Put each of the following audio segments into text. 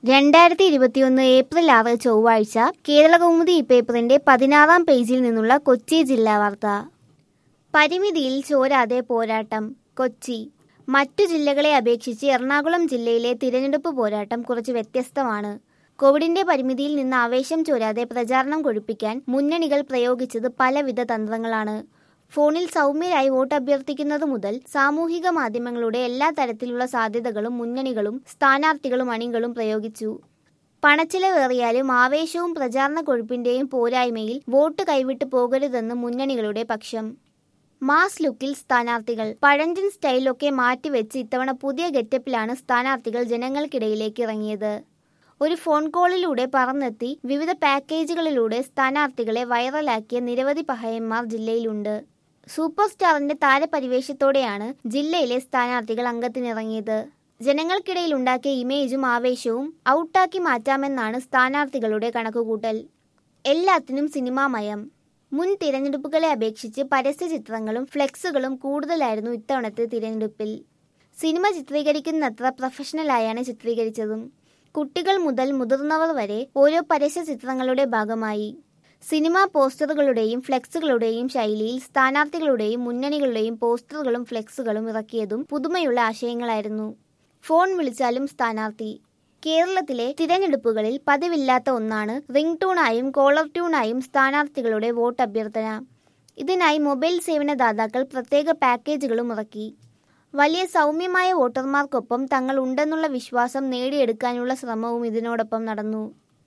രണ്ടായിരത്തി ഇരുപത്തിയൊന്ന് ഏപ്രിൽ ആറ് ചൊവ്വാഴ്ച കേരളകൗമുദി ഈ പേപ്പറിന്റെ പതിനാറാം പേജിൽ നിന്നുള്ള കൊച്ചി ജില്ലാ വാർത്ത പരിമിതിയിൽ ചോരാതെ പോരാട്ടം കൊച്ചി മറ്റു ജില്ലകളെ അപേക്ഷിച്ച് എറണാകുളം ജില്ലയിലെ തിരഞ്ഞെടുപ്പ് പോരാട്ടം കുറച്ച് വ്യത്യസ്തമാണ് കോവിഡിന്റെ പരിമിതിയിൽ നിന്ന് ആവേശം ചോരാതെ പ്രചാരണം കൊഴുപ്പിക്കാൻ മുന്നണികൾ പ്രയോഗിച്ചത് പലവിധ തന്ത്രങ്ങളാണ് ഫോണിൽ സൗമ്യരായി വോട്ട് അഭ്യർത്ഥിക്കുന്നത് മുതൽ സാമൂഹിക മാധ്യമങ്ങളുടെ എല്ലാ തരത്തിലുള്ള സാധ്യതകളും മുന്നണികളും സ്ഥാനാർത്ഥികളും അണികളും പ്രയോഗിച്ചു പണച്ചിലവേറിയാലും ആവേശവും പ്രചാരണ കൊഴുപ്പിന്റെയും പോരായ്മയിൽ വോട്ട് കൈവിട്ടു പോകരുതെന്ന് മുന്നണികളുടെ പക്ഷം മാസ് ലുക്കിൽ സ്ഥാനാർത്ഥികൾ പഴഞ്ചൻ സ്റ്റൈലൊക്കെ മാറ്റിവെച്ച് ഇത്തവണ പുതിയ ഗെറ്റപ്പിലാണ് സ്ഥാനാർത്ഥികൾ ജനങ്ങൾക്കിടയിലേക്ക് ഇറങ്ങിയത് ഒരു ഫോൺ കോളിലൂടെ പറന്നെത്തി വിവിധ പാക്കേജുകളിലൂടെ സ്ഥാനാർത്ഥികളെ വൈറലാക്കിയ നിരവധി പഹയന്മാർ ജില്ലയിലുണ്ട് സൂപ്പർ സ്റ്റാറിന്റെ താരപരിവേഷത്തോടെയാണ് ജില്ലയിലെ സ്ഥാനാർത്ഥികൾ അംഗത്തിനിറങ്ങിയത് ജനങ്ങൾക്കിടയിൽ ഉണ്ടാക്കിയ ഇമേജും ആവേശവും ഔട്ടാക്കി മാറ്റാമെന്നാണ് സ്ഥാനാർത്ഥികളുടെ കണക്കുകൂട്ടൽ എല്ലാത്തിനും സിനിമാമയം മുൻ തിരഞ്ഞെടുപ്പുകളെ അപേക്ഷിച്ച് പരസ്യ ചിത്രങ്ങളും ഫ്ലെക്സുകളും കൂടുതലായിരുന്നു ഇത്തവണത്തെ തിരഞ്ഞെടുപ്പിൽ സിനിമ ചിത്രീകരിക്കുന്നത്ര പ്രൊഫഷണലായാണ് ചിത്രീകരിച്ചതും കുട്ടികൾ മുതൽ മുതിർന്നവർ വരെ ഓരോ പരസ്യ ചിത്രങ്ങളുടെ ഭാഗമായി സിനിമാ പോസ്റ്ററുകളുടെയും ഫ്ലെക്സുകളുടെയും ശൈലിയിൽ സ്ഥാനാർത്ഥികളുടെയും മുന്നണികളുടെയും പോസ്റ്ററുകളും ഫ്ലെക്സുകളും ഇറക്കിയതും പുതുമയുള്ള ആശയങ്ങളായിരുന്നു ഫോൺ വിളിച്ചാലും സ്ഥാനാർത്ഥി കേരളത്തിലെ തിരഞ്ഞെടുപ്പുകളിൽ പതിവില്ലാത്ത ഒന്നാണ് റിംഗ് ടൂണായും കോളർ ട്യൂണായും സ്ഥാനാർത്ഥികളുടെ വോട്ട് അഭ്യർത്ഥന ഇതിനായി മൊബൈൽ സേവനദാതാക്കൾ പ്രത്യേക പാക്കേജുകളും ഇറക്കി വലിയ സൗമ്യമായ വോട്ടർമാർക്കൊപ്പം തങ്ങൾ ഉണ്ടെന്നുള്ള വിശ്വാസം നേടിയെടുക്കാനുള്ള ശ്രമവും ഇതിനോടൊപ്പം നടന്നു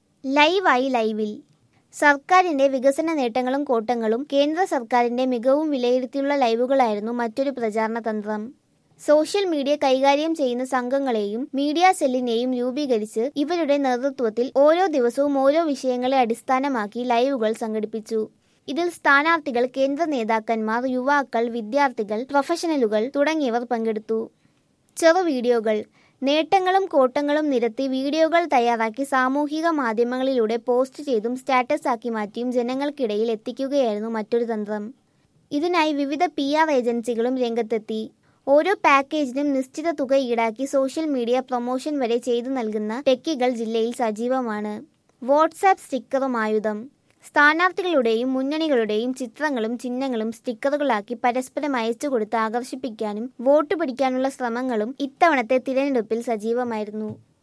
ലൈവായി ലൈവിൽ സർക്കാരിന്റെ വികസന നേട്ടങ്ങളും കോട്ടങ്ങളും കേന്ദ്ര സർക്കാരിന്റെ മികവും വിലയിരുത്തിയുള്ള ലൈവുകളായിരുന്നു മറ്റൊരു പ്രചാരണ തന്ത്രം സോഷ്യൽ മീഡിയ കൈകാര്യം ചെയ്യുന്ന സംഘങ്ങളെയും മീഡിയ സെല്ലിനെയും രൂപീകരിച്ച് ഇവരുടെ നേതൃത്വത്തിൽ ഓരോ ദിവസവും ഓരോ വിഷയങ്ങളെ അടിസ്ഥാനമാക്കി ലൈവുകൾ സംഘടിപ്പിച്ചു ഇതിൽ സ്ഥാനാർത്ഥികൾ കേന്ദ്ര നേതാക്കന്മാർ യുവാക്കൾ വിദ്യാർത്ഥികൾ പ്രൊഫഷണലുകൾ തുടങ്ങിയവർ പങ്കെടുത്തു ചെറു വീഡിയോകൾ നേട്ടങ്ങളും കോട്ടങ്ങളും നിരത്തി വീഡിയോകൾ തയ്യാറാക്കി സാമൂഹിക മാധ്യമങ്ങളിലൂടെ പോസ്റ്റ് ചെയ്തും സ്റ്റാറ്റസ് ആക്കി മാറ്റിയും ജനങ്ങൾക്കിടയിൽ എത്തിക്കുകയായിരുന്നു മറ്റൊരു തന്ത്രം ഇതിനായി വിവിധ പി ആർ ഏജൻസികളും രംഗത്തെത്തി ഓരോ പാക്കേജിനും നിശ്ചിത തുക ഈടാക്കി സോഷ്യൽ മീഡിയ പ്രൊമോഷൻ വരെ ചെയ്തു നൽകുന്ന ടെക്കികൾ ജില്ലയിൽ സജീവമാണ് വാട്സാപ്പ് സ്റ്റിക്കറും ആയുധം സ്ഥാനാർത്ഥികളുടെയും മുന്നണികളുടെയും ചിത്രങ്ങളും ചിഹ്നങ്ങളും സ്റ്റിക്കറുകളാക്കി പരസ്പരം അയച്ചു കൊടുത്ത് ആകർഷിപ്പിക്കാനും വോട്ട് പിടിക്കാനുള്ള ശ്രമങ്ങളും ഇത്തവണത്തെ തിരഞ്ഞെടുപ്പിൽ സജീവമായിരുന്നു